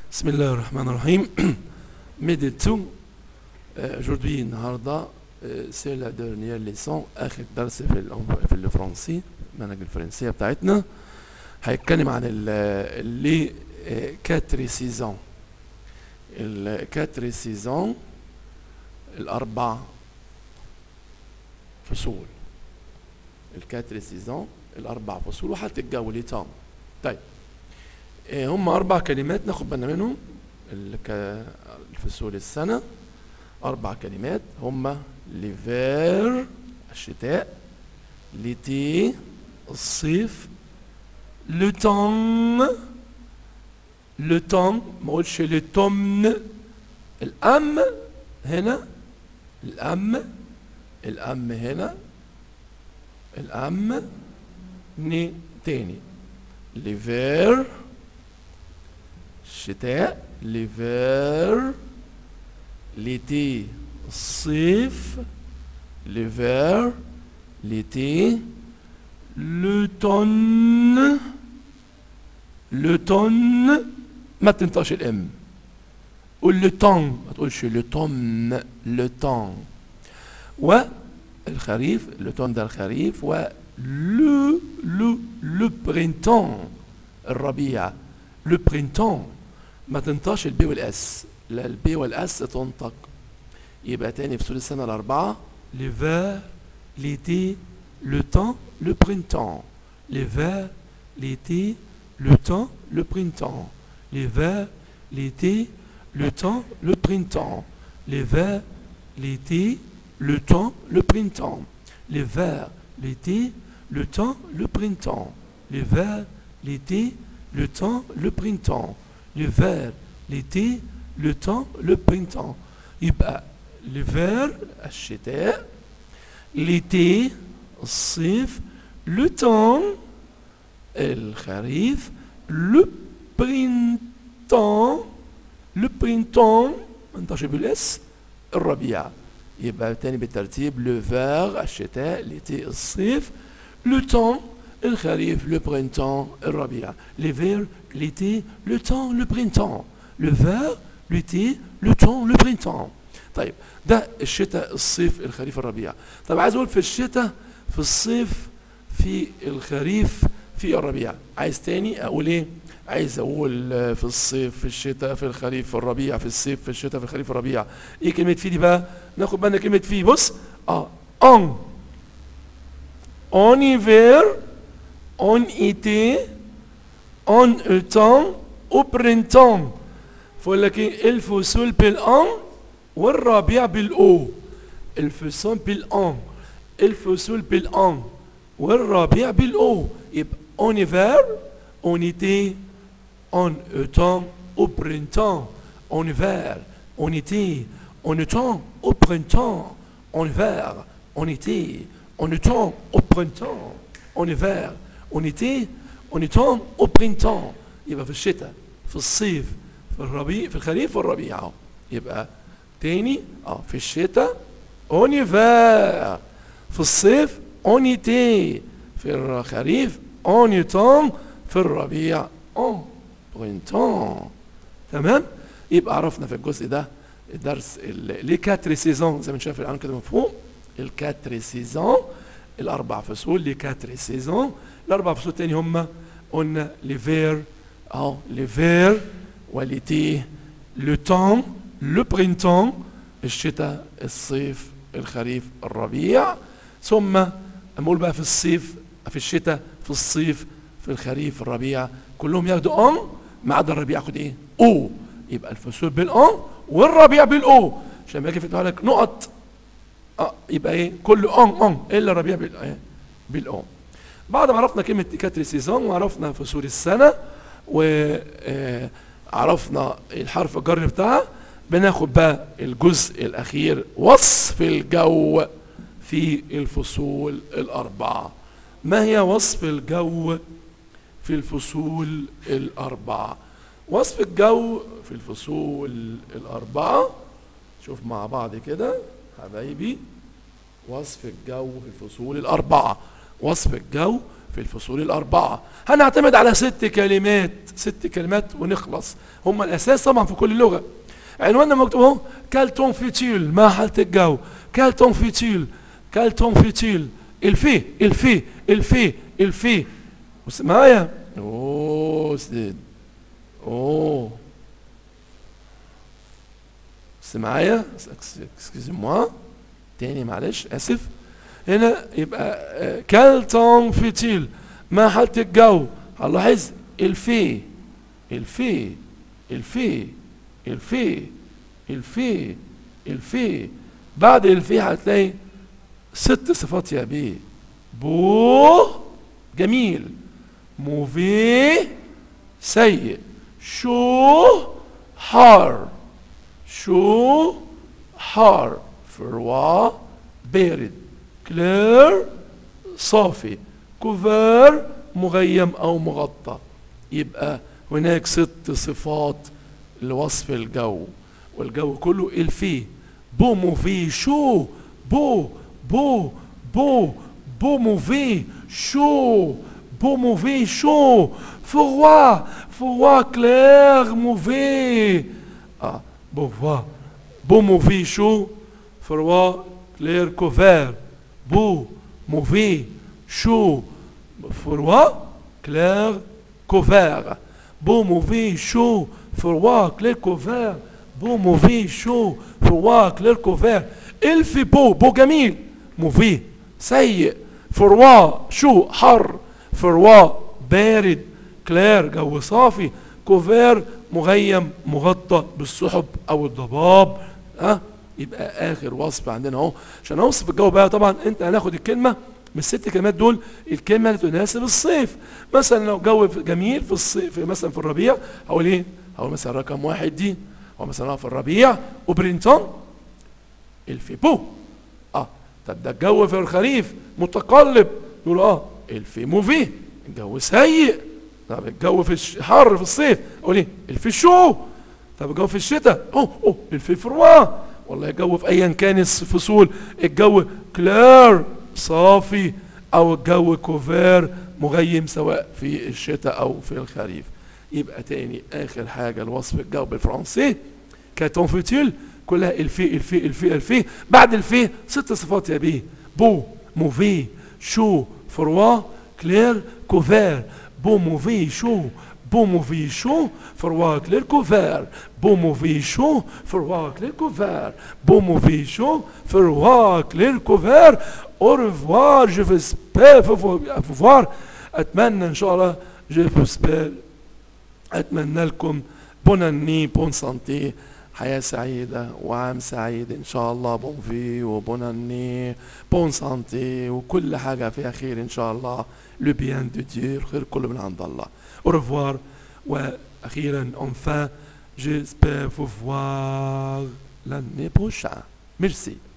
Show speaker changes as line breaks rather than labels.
بسم الله الرحمن الرحيم ميديتو aujourd'hui النهارده سي لا ديرنيير ليسون اخر درس في ال في الفرنسي المنهج الفرنسيه بتاعتنا هيتكلم عن ال لي 4 سيزون ال 4 سيزون الاربع فصول الكاتر سيزون الاربع فصول وحتى الجو ليه تام طيب إيه هم اربع كلمات ناخد بالنا منهم الك- الفصول السنه اربع كلمات هم ليفير الشتاء ليتي الصيف لو تون لو تون ما اقولش لو تومن الام هنا الام الام هنا الام ني تاني ليفير الشتاء ليفير ليتي الصيف ليفير ليتي لوتون لوتون ما تنطقش الام قول لوتون ما تقولش لوتوم لوتون والخريف لوتون ده الخريف و لو لو لو برينتون الربيع لو برينتون ما تنطقش البي والاس لا البي والاس تنطق يبقى تاني في سورة السنة الأربعة l'hiver, l'été, le temps, le printemps. L'hiver, l'été, le temps, le printemps. L'hiver, l'été, le temps, le printemps. L'hiver, l'été, le temps, le printemps. L'hiver, l'été, le temps, le printemps. L'hiver, l'été, le temps, le printemps. L'hiver, l'été, le temps, le printemps. يبقى l'hiver الشتاء l'été الصيف le temps الخريف le printemps le printemps ما انتش بالاس الربيع يبقى تاني بالترتيب l'hiver الشتاء l'été الصيف le temps الخريف le printemps الربيع l'hiver l'été le temps le printemps l'hiver l'été le temps le printemps طيب ده الشتاء الصيف الخريف الربيع طب عايز اقول في الشتاء في الصيف في الخريف في الربيع عايز تاني اقول ايه عايز اقول آه، في الصيف في الشتاء في الخريف في الربيع في الصيف في الشتاء في الخريف في الربيع ايه كلمه في دي بقى ناخد بالنا كلمه في بص اه en en hiver en été en automne au printemps فقول لك ايه الفصول بالان والربيع بالاو الفصول بالان الفصول بالان والربيع بالاو يبقى en hiver en été en automne au printemps en hiver en été en automne au printemps en hiver en été en automne au printemps en hiver en été en automne au printemps يبقى في الشتاء في الصيف في الربيع في الخريف والربيع اهو يبقى تاني اه في الشتاء اون hiver في الصيف اون été في الخريف اون automne في الربيع اون printemps تمام يبقى عرفنا في الجزء ده الدرس ال- ليه كاتري سيزون زي ما شايف الان كده من فوق الكاتري سيزون الاربع فصول ليه كاتري سيزون الاربع فصول تاني هم قلنا ليفير اهو ليفير واليتي لو تون لو برينتون الشتاء الصيف الخريف الربيع ثم نقول بقى في الصيف في الشتاء في الصيف في الخريف الربيع كلهم ياخدوا ان ما عدا الربيع ياخد ايه او يبقى الفصول بالان والربيع بالاو عشان باجي في لك نقط اه يبقى ايه كله ان ان الا الربيع بال إيه؟ بالاو بعد ما عرفنا كلمه كاتري سيزون وعرفنا فصول السنه وعرفنا الحرف الجر بتاعها بناخد بقى الجزء الاخير وصف الجو في الفصول الاربعه ما هي وصف الجو في الفصول الاربعه وصف الجو في الفصول الاربعه شوف مع بعض كده حبايبي وصف الجو في الفصول الاربعه وصف الجو في الفصول الأربعة هنعتمد على ست كلمات ست كلمات ونخلص هم الأساس طبعا في كل لغة عنواننا مكتوب اهو كالتون فيتيل ما حالة الجو كالتون فيتيل كالتون فيتيل الفي الفي الفي الفي بص معايا اوه سديد اوه بص معايا اكسكيوزي موا تاني معلش اسف هنا يبقى كالتون فيتيل ما حالة الجو هنلاحظ الفي الفي الفي الفي الفي الفي بعد الفي هتلاقي ست صفات يا بيه بو جميل موفي سيء شو حار شو حار فروا بارد كلير صافي كوفير مغيم او مغطى يبقى هناك ست صفات لوصف الجو والجو كله الفي بو موفي شو بو بو بو بو موفي شو بو موفي شو فوا فوا كلير موفي اه بو فوا بو موفي شو فروا كلير كوفير بو موفي شو فروا كلير كوفير بو موفي شو فروا كلير كوفير بو موفي شو فروا كلير كوفير الفي بو بو جميل موفي سيء فروا شو حر فروا بارد كلير جو صافي كوفير مغيم مغطى بالسحب او الضباب ها أه؟ يبقى اخر وصف عندنا اهو عشان اوصف الجو بقى طبعا انت هناخد الكلمه من الست كلمات دول الكلمه اللي تناسب الصيف مثلا لو جو جميل في الصيف مثلا في الربيع هقول ايه هقول مثلا رقم واحد دي هو مثلا في الربيع وبرينتون الفيبو اه طب ده الجو في الخريف متقلب نقول اه الفيموفي الجو سيء طب الجو في الحر في الصيف اقول ايه الفيشو طب الجو في الشتاء اوه اوه الفيفروا والله الجو في ايا كان الفصول الجو كلير صافي او الجو كوفير مغيم سواء في الشتاء او في الخريف يبقى تاني اخر حاجة الوصف الجو بالفرنسي كاتون فوتيل كلها الفي الفي الفي الفي بعد الفي ست صفات يا بيه بو موفي شو فروا كلير كوفير بو موفي شو بو موفي شو فروا كلير كوفير بو موفي شو فروا كلير كوفير بو موفي شو فروا كلير كوفير au revoir je vous espère voir اتمنى ان شاء الله je vous espère اتمنى لكم بون اني بون سانتي حياة سعيدة وعام سعيد إن شاء الله بون في وبون أني بون سانتي وكل حاجة فيها خير إن شاء الله لو بيان دو ديو الخير كله من عند الله au revoir وأخيرا enfin j'espère vous voir l'année prochaine merci